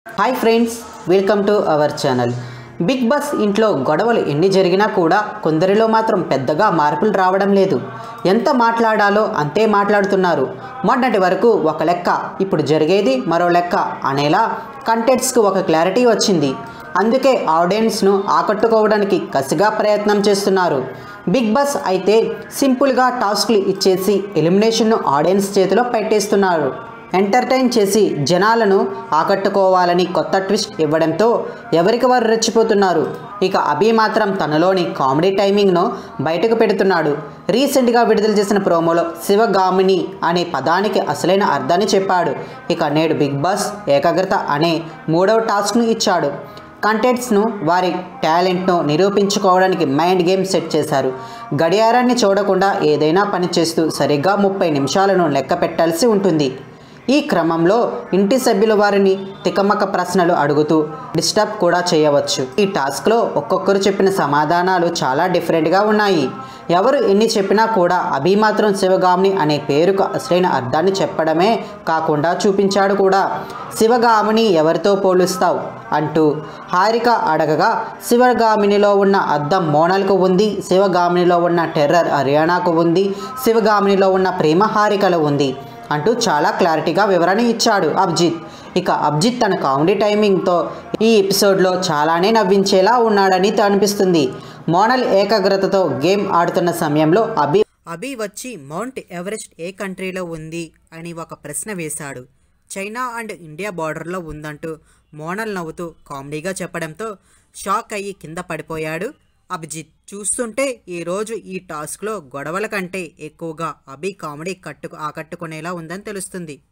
hi friends welcome to our channel Bigg Boss ఇంట్లో గొడవలు ఎన్ని జరిగినా కూడా కొందరిలో మాత్రం పెద్దగా మార్పులు రావడం లేదు ఎంత మాట్లాడాలో అంతే మాట్లాడుతున్నారు మొన్నటి వరకు ఒక లెక్క ఇప్పుడు జరిగేది మరో లెక్క అనేలా కంటెంట్స్కి ఒక క్లారిటీ వచ్చింది అందుకే ఆడియన్స్ను ఆకట్టుకోవడానికి కసిగా ప్రయత్నం చేస్తున్నారు బిగ్ బాస్ అయితే సింపుల్గా టాస్క్లు ఇచ్చేసి ఎలిమినేషన్ను ఆడియన్స్ చేతిలో పెట్టేస్తున్నారు ఎంటర్టైన్ చేసి జనాలను ఆకట్టుకోవాలని కొత్త ట్విస్ట్ ఇవ్వడంతో ఎవరికి వారు రెచ్చిపోతున్నారు ఇక అభి మాత్రం తనలోని కామెడీ టైమింగ్ను బయటకు పెడుతున్నాడు రీసెంట్గా విడుదల చేసిన ప్రోమోలో శివగామిని అనే పదానికి అసలైన అర్థాన్ని చెప్పాడు ఇక నేడు బిగ్ బాస్ ఏకాగ్రత అనే మూడవ టాస్క్ను ఇచ్చాడు కంటెంట్స్ను వారి టాలెంట్ను నిరూపించుకోవడానికి మైండ్ గేమ్ సెట్ చేశారు గడియారాన్ని చూడకుండా ఏదైనా పని చేస్తూ సరిగ్గా ముప్పై నిమిషాలను లెక్క పెట్టాల్సి ఉంటుంది ఈ క్రమంలో ఇంటి సభ్యుల వారిని తికమక ప్రశ్నలు అడుగుతూ డిస్టర్బ్ కూడా చేయవచ్చు ఈ టాస్క్లో ఒక్కొక్కరు చెప్పిన సమాధానాలు చాలా డిఫరెంట్గా ఉన్నాయి ఎవరు ఎన్ని చెప్పినా కూడా అభి మాత్రం శివగామిని అనే పేరుకు అసలైన అర్థాన్ని చెప్పడమే కాకుండా చూపించాడు కూడా శివగామిని ఎవరితో పోలుస్తావు అంటూ హారిక అడగగా శివగామినిలో ఉన్న అద్దం మోనల్కు ఉంది శివగామినిలో ఉన్న టెర్రర్ హర్యానాకు ఉంది శివగామినిలో ఉన్న ప్రేమ హారికలో ఉంది అంటూ చాలా క్లారిటీగా వివరణ ఇచ్చాడు అభిజిత్ ఇక అభిజిత్ తన కామెడీ టైమింగ్తో ఈ ఎపిసోడ్లో చాలానే నవ్వించేలా ఉన్నాడని అనిపిస్తుంది మోనల్ ఏకాగ్రతతో గేమ్ ఆడుతున్న సమయంలో అభి అభి వచ్చి మౌంట్ ఎవరెస్ట్ ఏ కంట్రీలో ఉంది అని ఒక ప్రశ్న వేశాడు చైనా అండ్ ఇండియా బార్డర్లో ఉందంటూ మోనల్ నవ్వుతూ కామెడీగా చెప్పడంతో షాక్ అయ్యి కింద పడిపోయాడు అభిజిత్ చూస్తుంటే ఈరోజు ఈ టాస్క్లో గొడవల కంటే ఎక్కువగా అభి కామెడీ కట్టుకు ఆకట్టుకునేలా ఉందని తెలుస్తుంది